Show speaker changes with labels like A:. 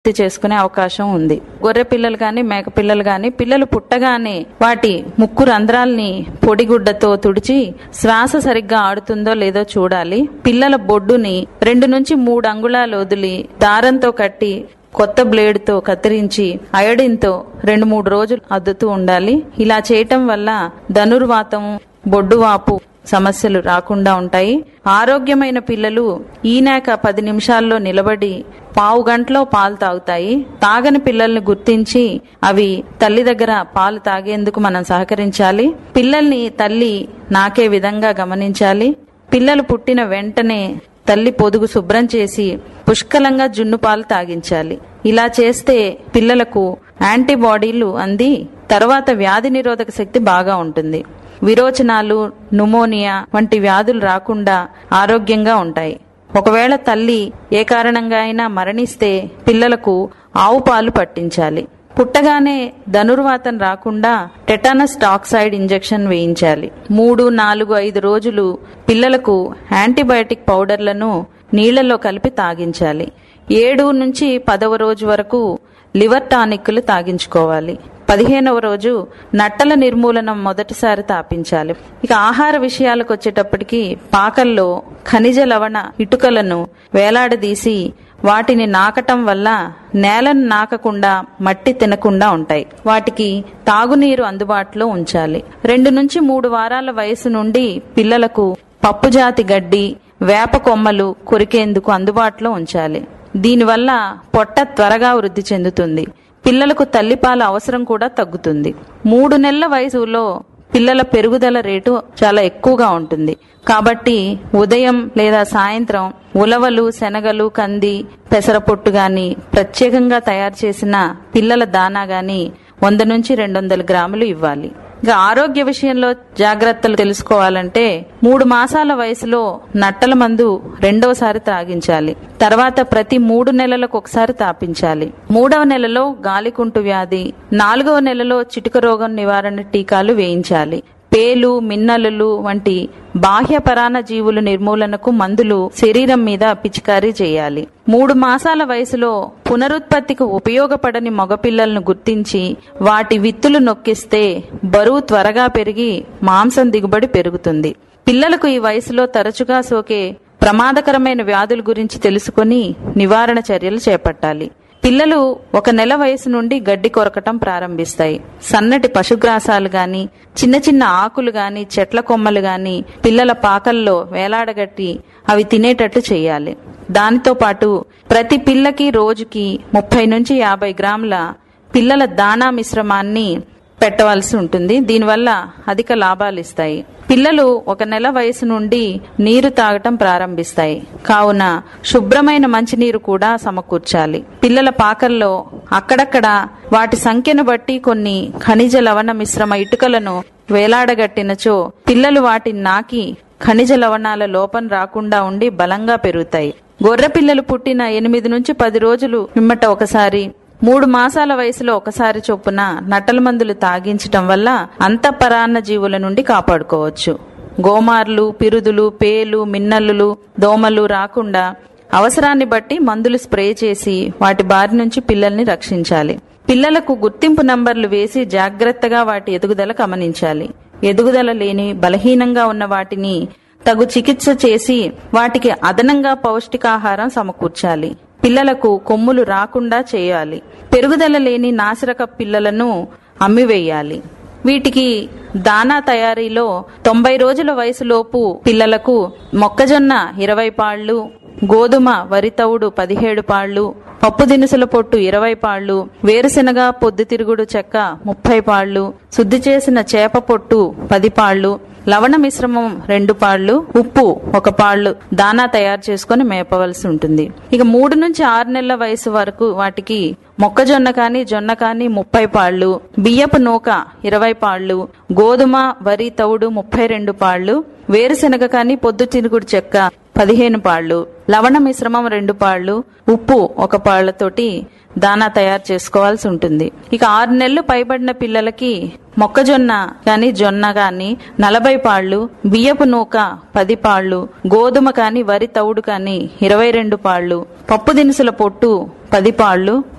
A: పూర్తి చేసుకునే అవకాశం ఉంది గొర్రె పిల్లలు గాని మేక పిల్లలు గాని పిల్లలు పుట్టగానే వాటి ముక్కు రంధ్రాల్ని పొడిగుడ్డతో తుడిచి శ్వాస సరిగ్గా ఆడుతుందో లేదో చూడాలి పిల్లల బొడ్డుని రెండు నుంచి మూడు అంగుళాలు వదిలి దారంతో కట్టి కొత్త బ్లేడ్తో కత్తిరించి అయోడిన్తో రెండు మూడు రోజులు అద్దుతూ ఉండాలి ఇలా చేయటం వల్ల ధనుర్వాతం బొడ్డువాపు సమస్యలు రాకుండా ఉంటాయి ఆరోగ్యమైన పిల్లలు ఈనాక పది నిమిషాల్లో నిలబడి పావు గంటలో పాలు తాగుతాయి తాగని పిల్లల్ని గుర్తించి అవి తల్లి దగ్గర పాలు తాగేందుకు మనం సహకరించాలి పిల్లల్ని తల్లి నాకే విధంగా గమనించాలి పిల్లలు పుట్టిన వెంటనే తల్లి పొదుగు శుభ్రం చేసి పుష్కలంగా జున్ను పాలు తాగించాలి ఇలా చేస్తే పిల్లలకు యాంటీబాడీలు అంది తర్వాత వ్యాధి నిరోధక శక్తి బాగా ఉంటుంది విరోచనాలు న్యూమోనియా వంటి వ్యాధులు రాకుండా ఆరోగ్యంగా ఉంటాయి ఒకవేళ తల్లి ఏ కారణంగా అయినా మరణిస్తే పిల్లలకు ఆవు పాలు పట్టించాలి పుట్టగానే ధనుర్వాతం రాకుండా టెటానస్ టాక్సైడ్ ఇంజెక్షన్ వేయించాలి మూడు నాలుగు ఐదు రోజులు పిల్లలకు యాంటీబయాటిక్ పౌడర్లను నీళ్లలో కలిపి తాగించాలి ఏడు నుంచి పదవ రోజు వరకు లివర్ టానిక్లు తాగించుకోవాలి పదిహేనవ రోజు నట్టల నిర్మూలనం మొదటిసారి తాపించాలి ఇక ఆహార విషయాలకు వచ్చేటప్పటికి పాకల్లో ఖనిజ లవణ ఇటుకలను వేలాడదీసి వాటిని నాకటం వల్ల నేలను నాకకుండా మట్టి తినకుండా ఉంటాయి వాటికి తాగునీరు అందుబాటులో ఉంచాలి రెండు నుంచి మూడు వారాల వయసు నుండి పిల్లలకు పప్పుజాతి గడ్డి వేప కొమ్మలు కొరికేందుకు అందుబాటులో ఉంచాలి దీనివల్ల పొట్ట త్వరగా వృద్ధి చెందుతుంది పిల్లలకు తల్లిపాల అవసరం కూడా తగ్గుతుంది మూడు నెలల వయసులో పిల్లల పెరుగుదల రేటు చాలా ఎక్కువగా ఉంటుంది కాబట్టి ఉదయం లేదా సాయంత్రం ఉలవలు శనగలు కంది పెసరపొట్టు గాని ప్రత్యేకంగా తయారు చేసిన పిల్లల దానా గాని వంద నుంచి రెండు వందల గ్రాములు ఇవ్వాలి ఇక ఆరోగ్య విషయంలో జాగ్రత్తలు తెలుసుకోవాలంటే మూడు మాసాల వయసులో నట్టల మందు రెండోసారి త్రాగించాలి తర్వాత ప్రతి మూడు నెలలకు ఒకసారి తాపించాలి మూడవ నెలలో గాలికుంటు వ్యాధి నాలుగవ నెలలో చిటుక రోగం నివారణ టీకాలు వేయించాలి పేలు మిన్నలులు వంటి బాహ్య పరాణ జీవుల నిర్మూలనకు మందులు శరీరం మీద పిచికారీ చేయాలి మూడు మాసాల వయసులో పునరుత్పత్తికి ఉపయోగపడని మగపిల్లలను గుర్తించి వాటి విత్తులు నొక్కిస్తే బరువు త్వరగా పెరిగి మాంసం దిగుబడి పెరుగుతుంది పిల్లలకు ఈ వయసులో తరచుగా సోకే ప్రమాదకరమైన వ్యాధుల గురించి తెలుసుకొని నివారణ చర్యలు చేపట్టాలి పిల్లలు ఒక నెల వయసు నుండి గడ్డి కొరకటం ప్రారంభిస్తాయి సన్నటి పశుగ్రాసాలు గాని చిన్న చిన్న ఆకులు గాని చెట్ల కొమ్మలు గాని పిల్లల పాకల్లో వేలాడగట్టి అవి తినేటట్లు చేయాలి దానితో పాటు ప్రతి పిల్లకి రోజుకి ముప్పై నుంచి యాభై గ్రాముల పిల్లల దాణా మిశ్రమాన్ని పెట్టవలసి ఉంటుంది దీనివల్ల అధిక లాభాలు ఇస్తాయి పిల్లలు ఒక నెల వయసు నుండి నీరు తాగటం ప్రారంభిస్తాయి కావున శుభ్రమైన మంచినీరు కూడా సమకూర్చాలి పిల్లల పాకల్లో అక్కడక్కడ వాటి సంఖ్యను బట్టి కొన్ని ఖనిజ లవణ మిశ్రమ ఇటుకలను వేలాడగట్టినచో పిల్లలు వాటిని నాకి ఖనిజ లవణాల లోపం రాకుండా ఉండి బలంగా పెరుగుతాయి గొర్రె పిల్లలు పుట్టిన ఎనిమిది నుంచి పది రోజులు మిమ్మట ఒకసారి మూడు మాసాల వయసులో ఒకసారి చొప్పున నట్టల మందులు తాగించటం వల్ల అంతఃపరాన్న జీవుల నుండి కాపాడుకోవచ్చు గోమార్లు పిరుదులు పేలు మిన్నల్లులు దోమలు రాకుండా అవసరాన్ని బట్టి మందులు స్ప్రే చేసి వాటి బారి నుంచి పిల్లల్ని రక్షించాలి పిల్లలకు గుర్తింపు నంబర్లు వేసి జాగ్రత్తగా వాటి ఎదుగుదల గమనించాలి ఎదుగుదల లేని బలహీనంగా ఉన్న వాటిని తగు చికిత్స చేసి వాటికి అదనంగా పౌష్టికాహారం సమకూర్చాలి పిల్లలకు కొమ్ములు రాకుండా చేయాలి పెరుగుదల లేని నాసిరక పిల్లలను అమ్మివేయాలి వీటికి దానా తయారీలో తొంభై రోజుల వయసులోపు పిల్లలకు మొక్కజొన్న ఇరవై పాళ్లు గోధుమ వరి తవుడు పదిహేడు పాళ్లు పప్పు దినుసుల పొట్టు ఇరవై పాళ్లు వేరుశెనగ పొద్దుతిరుగుడు చెక్క ముప్పై పాళ్లు శుద్ధి చేసిన చేప పొట్టు పది పాళ్లు లవణ మిశ్రమం రెండు పాళ్లు ఉప్పు ఒక పాళ్లు దానా తయారు చేసుకుని మేపవలసి ఉంటుంది ఇక మూడు నుంచి ఆరు నెలల వయసు వరకు వాటికి మొక్కజొన్న కాని జొన్న కాని ముప్పై పాళ్లు బియ్యపు నూక ఇరవై పాళ్లు గోధుమ వరి తవుడు ముప్పై రెండు పాళ్లు వేరుశెనగ కాని పొద్దు తిరుగుడు చెక్క పదిహేను పాళ్లు లవణ మిశ్రమం రెండు పాళ్లు ఉప్పు ఒక పాళ్లతోటి దానా తయారు చేసుకోవాల్సి ఉంటుంది ఇక ఆరు నెలలు పైబడిన పిల్లలకి మొక్కజొన్న గాని జొన్న గాని నలభై పాళ్లు బియ్యపు నూక పది పాళ్లు గోధుమ కాని వరి తవుడు కాని ఇరవై రెండు పాళ్లు పప్పు దినుసుల పొట్టు పది పాళ్లు